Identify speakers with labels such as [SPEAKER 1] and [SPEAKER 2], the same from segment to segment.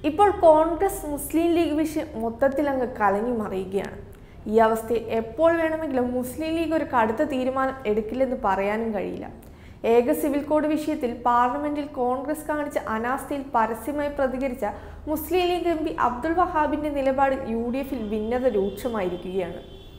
[SPEAKER 1] ഇപ്പോൾ കോൺഗ്രസ് മുസ്ലിം ലീഗ് വിഷയം മൊത്തത്തിൽ അങ്ങ് കലങ്ങി മറിയുകയാണ് ഈ അവസ്ഥയിൽ എപ്പോൾ വേണമെങ്കിലും മുസ്ലിം ലീഗ് ഒരു കടുത്ത തീരുമാനം എടുക്കില്ലെന്ന് പറയാനും കഴിയില്ല ഏക സിവിൽ കോഡ് വിഷയത്തിൽ പാർലമെന്റിൽ കോൺഗ്രസ് കാണിച്ച അനാസ്ഥയിൽ പരസ്യമായി പ്രതികരിച്ച മുസ്ലിം ലീഗ് എം പി അബ്ദുൾ വഹാബിന്റെ നിലപാടിൽ യു ഡി എഫിൽ ഭിന്നത രൂക്ഷമായിരിക്കുകയാണ്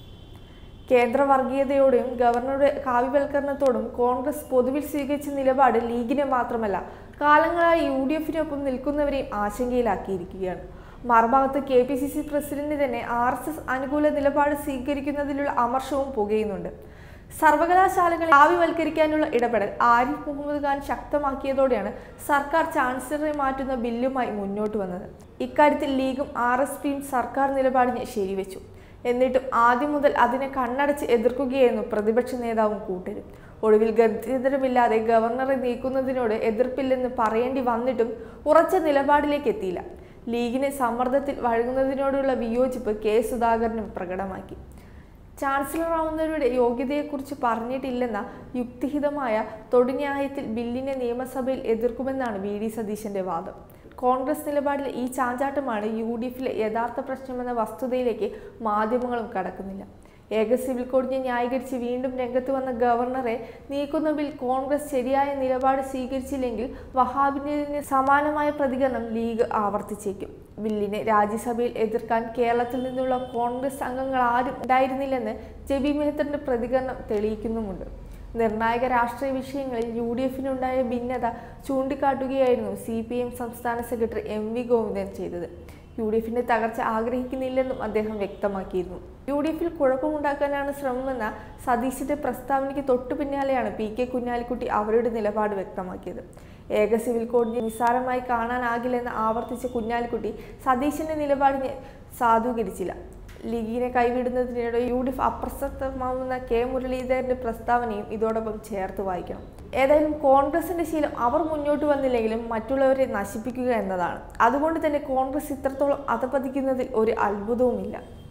[SPEAKER 1] കേന്ദ്ര വർഗീയതയോടും ഗവർണറുടെ കാവ്യവൽക്കരണത്തോടും കോൺഗ്രസ് പൊതുവിൽ സ്വീകരിച്ച നിലപാട് ലീഗിനെ മാത്രമല്ല കാലങ്ങളായി യു ഡി എഫിനൊപ്പം നിൽക്കുന്നവരെയും ആശങ്കയിലാക്കിയിരിക്കുകയാണ് മറുഭാഗത്ത് K P C C president തന്നെ ആർ എസ് എസ് അനുകൂല നിലപാട് സ്വീകരിക്കുന്നതിലുള്ള അമർഷവും പുകയുന്നുണ്ട് സർവകലാശാലകളെ കാവ്യവൽക്കരിക്കാനുള്ള ഇടപെടൽ ആരിഫ് മുഹമ്മദ് ഖാൻ ശക്തമാക്കിയതോടെയാണ് സർക്കാർ ചാൻസലറെ മാറ്റുന്ന ബില്ലുമായി മുന്നോട്ട് വന്നത് ഇക്കാര്യത്തിൽ ലീഗും ആർ എസ് പിയും സർക്കാർ നിലപാടിനെ ശരിവെച്ചു എന്നിട്ടും ആദ്യം മുതൽ അതിനെ കണ്ണടച്ച് എതിർക്കുകയായിരുന്നു പ്രതിപക്ഷ നേതാവും കൂട്ടരും ഒടുവിൽ ഗത്യന്തരമില്ലാതെ ഗവർണറെ നീക്കുന്നതിനോട് എതിർപ്പില്ലെന്ന് പറയേണ്ടി വന്നിട്ടും ഉറച്ച നിലപാടിലേക്ക് എത്തിയില്ല ലീഗിനെ സമ്മർദ്ദത്തിൽ വഴങ്ങുന്നതിനോടുള്ള വിയോജിപ്പ് കെ സുധാകരനും പ്രകടമാക്കി ചാൻസലറാവുന്നവരുടെ യോഗ്യതയെക്കുറിച്ച് പറഞ്ഞിട്ടില്ലെന്ന യുക്തിഹിതമായ തൊടുന്യായത്തിൽ ബില്ലിനെ നിയമസഭയിൽ എതിർക്കുമെന്നാണ് വി ഡി സതീശന്റെ വാദം കോൺഗ്രസ് നിലപാടിലെ ഈ ചാഞ്ചാട്ടമാണ് യു ഡി എഫിലെ യഥാർത്ഥ പ്രശ്നമെന്ന വസ്തുതയിലേക്ക് മാധ്യമങ്ങളും കടക്കുന്നില്ല ഏക സിവിൽ കോഡിനെ ന്യായീകരിച്ച് വീണ്ടും രംഗത്ത് വന്ന ഗവർണറെ നീക്കുന്ന ബിൽ കോൺഗ്രസ് ശരിയായ നിലപാട് സ്വീകരിച്ചില്ലെങ്കിൽ വഹാബിന് സമാനമായ പ്രതികരണം ലീഗ് ആവർത്തിച്ചേക്കും ബില്ലിനെ രാജ്യസഭയിൽ എതിർക്കാൻ കേരളത്തിൽ നിന്നുള്ള കോൺഗ്രസ് അംഗങ്ങൾ ആരും ഉണ്ടായിരുന്നില്ലെന്ന് ജബി മെഹത്തറിന്റെ പ്രതികരണം തെളിയിക്കുന്നുമുണ്ട് നിർണായക രാഷ്ട്രീയ വിഷയങ്ങളിൽ യു ഡി എഫിനുണ്ടായ ഭിന്നത ചൂണ്ടിക്കാട്ടുകയായിരുന്നു സി പി എം സംസ്ഥാന സെക്രട്ടറി എം വി ഗോവിന്ദൻ ചെയ്തത് യു ഡി എഫിന്റെ തകർച്ച ആഗ്രഹിക്കുന്നില്ലെന്നും അദ്ദേഹം വ്യക്തമാക്കിയിരുന്നു യു ഡി എഫിൽ കുഴപ്പമുണ്ടാക്കാനാണ് ശ്രമമെന്ന സതീശിന്റെ പ്രസ്താവനയ്ക്ക് തൊട്ടു പിന്നാലെയാണ് പി കെ കുഞ്ഞാലിക്കുട്ടി അവരുടെ നിലപാട് വ്യക്തമാക്കിയത് ഏക സിവിൽ കോഡിനെ നിസ്സാരമായി കാണാനാകില്ലെന്ന് ആവർത്തിച്ച കുഞ്ഞാലിക്കുട്ടി സതീശന്റെ നിലപാടിനെ സാധൂകരിച്ചില്ല ലീഗിനെ കൈവിടുന്നതിനിടെ യു ഡി എഫ് അപ്രസക്തമാവുന്ന കെ മുരളീധരന്റെ പ്രസ്താവനയും ഇതോടൊപ്പം ചേർത്ത് വായിക്കണം ഏതായാലും കോൺഗ്രസിന്റെ ശീലം അവർ മുന്നോട്ട് വന്നില്ലെങ്കിലും മറ്റുള്ളവരെ നശിപ്പിക്കുക എന്നതാണ് അതുകൊണ്ട് തന്നെ കോൺഗ്രസ് ഇത്രത്തോളം അധപതിക്കുന്നതിൽ ഒരു അത്ഭുതവുമില്ല